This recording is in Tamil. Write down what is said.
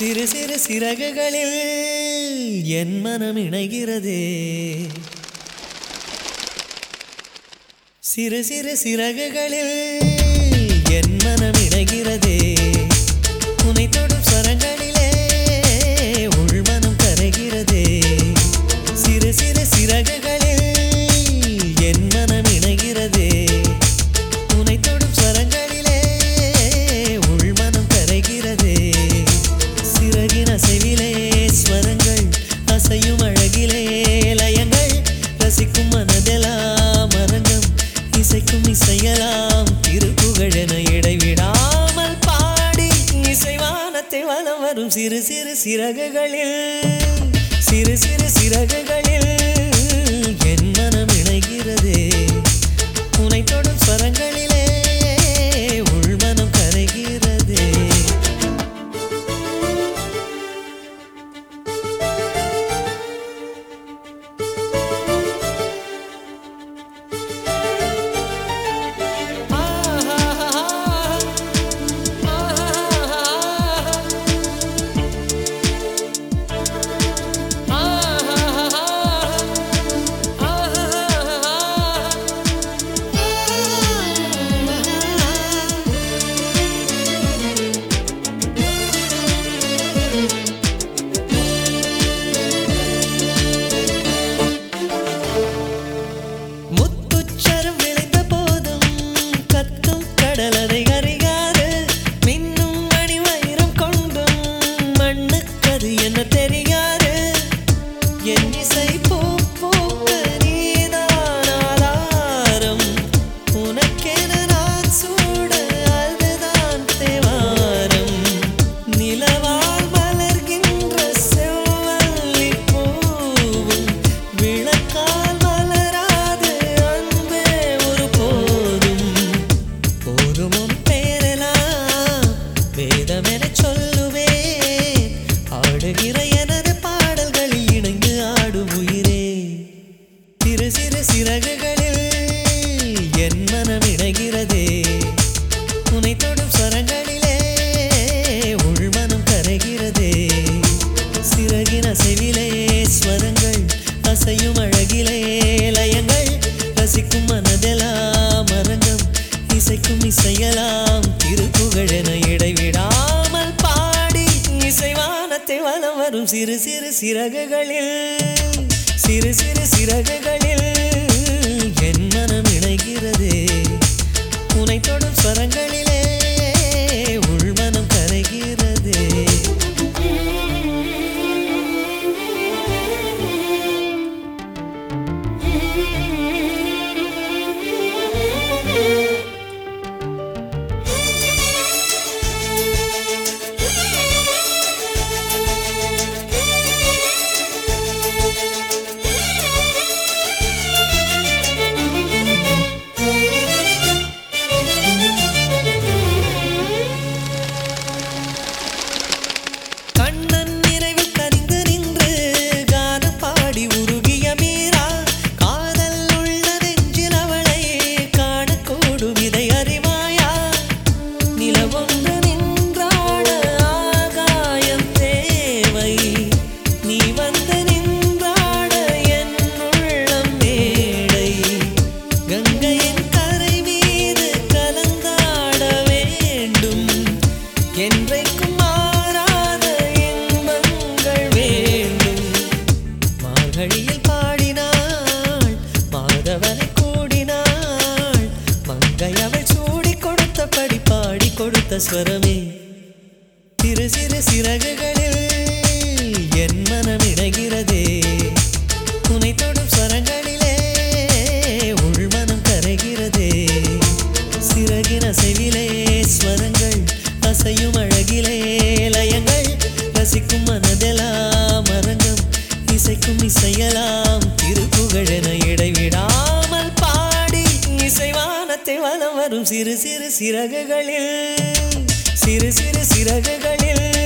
சிறு சிறு சிறகுகளில் என் மனம் இணைகிறதே சிறு சிறு சிறகுகளில் என் மனம் இணைகிறதே உனை தொடும் ஸ்வரங்களிலே உள்மனம் கரைகிறதே சிறு சிறு சிறகுகளில் என் மனம் இணைகிறதே உனை தொடும் ஸ்வரங்களிலே உள்மனம் கரைகிறதே சிறகின் அசைவிலே ஸ்வரங்கள் அசையும் அழகிலே லயங்கள் ரசிக்கும் மனதெல்லாம் அரங்கம் இசைக்கும் இசையலாம் திருப்புகழென இடைவிடாமல் பாடி இசைவானத்தை வலம் வரும் சிறு சிறு சிறகுகளில் சிறு சிறு சிறகுகளில் என் மனம் இணைகிறதே உனை தொடும் ஸ்வரங்களிலே உள்மனம் கரைகிறதே முத்துச்சரம் விளைந்த போதும் கத்தும் கடலதை அறியாது மின்னும் மணி வைரம் கொண்டும் மண்ணுக்கது என்ன தெரியாது என் இசை பூ பூக்க நீதான் ஆதாரம் உனக்கென நான் சூட அதுதான் தேவாரம் நிலவால் மலர்கின்ற செவ்வல்லி பூவும் விளக்கால் மலராது அன்பே ஒரு போதும் போதும் உன் பேரெல்லாம் வேதமென சொல்லுவேன் ஆடுகிற எனது பாடல்களில் இணைந்து ஆடும் உயிரே சிறு சிறு சிறகுகளில் என் மனம் இணைகிறதே உனை தொடும் ஸ்வரங்களிலே உள்மனம் கரைகிறதே சிறகின் அசைவிலே ஸ்வரங்கள் அசையும் அழகிலே லயங்கள் ரசிக்கும் மனதெல்லாம் அரங்கம் இசைக்கும் இசையலாம் திருப்புகழென இடைவிடாமல் பாடி இசைவானத்தை வலம் வரும் சிறு சிறு சிறகுகளில் சிறு சிறு சிறகுகளில் என் மனம் இணைகிறதே உனை தொடும் ஸ்வரங்களிலே உள்மனம் கரைகிறதே கண்ணன் நிறைவில் கனிந்து நின்று கானம் பாடி உருகிய மீரா காதல் உள்ள நெஞ்சில் அவளை காணக்கூடும் இதை அறிவாயா நிலவொன்று நின்றாட ஆகாயம் தேவை நீ வந்து நின்றாட என் உள்ளம் மேடை கங்கையின் கரை மீது கலந்தாட வேண்டும் என்றைக்கும் மாறாத இன்பங்கள் வேண்டும் மார்கழியில் பாடினாள் மாதவனை கூடினாள் மங்கை அவள் சூடி கொடுத்தபடி பாடி கொடுத்த ஸ்வரமே சிறு சிறு சிறகுகளில் என் மனம் இணைகிறதே உனை தொடும் ஸ்வரங்களிலே உள்மனம் கரைகிறதே சிறகின் அசைவிலே ஸ்வரங்கள் அசையும் அழகிலே லயங்கள் ரசிக்கும் மனதெல்லாம் அரங்கம் இசைக்கும் இசையலாம் திருப்புகழென இடைவிடாமல் பாடி இசைவானத்தை வலம் வரும் சிறு சிறு சிறகுகளில் சிறு சிறு சிறகுகளில்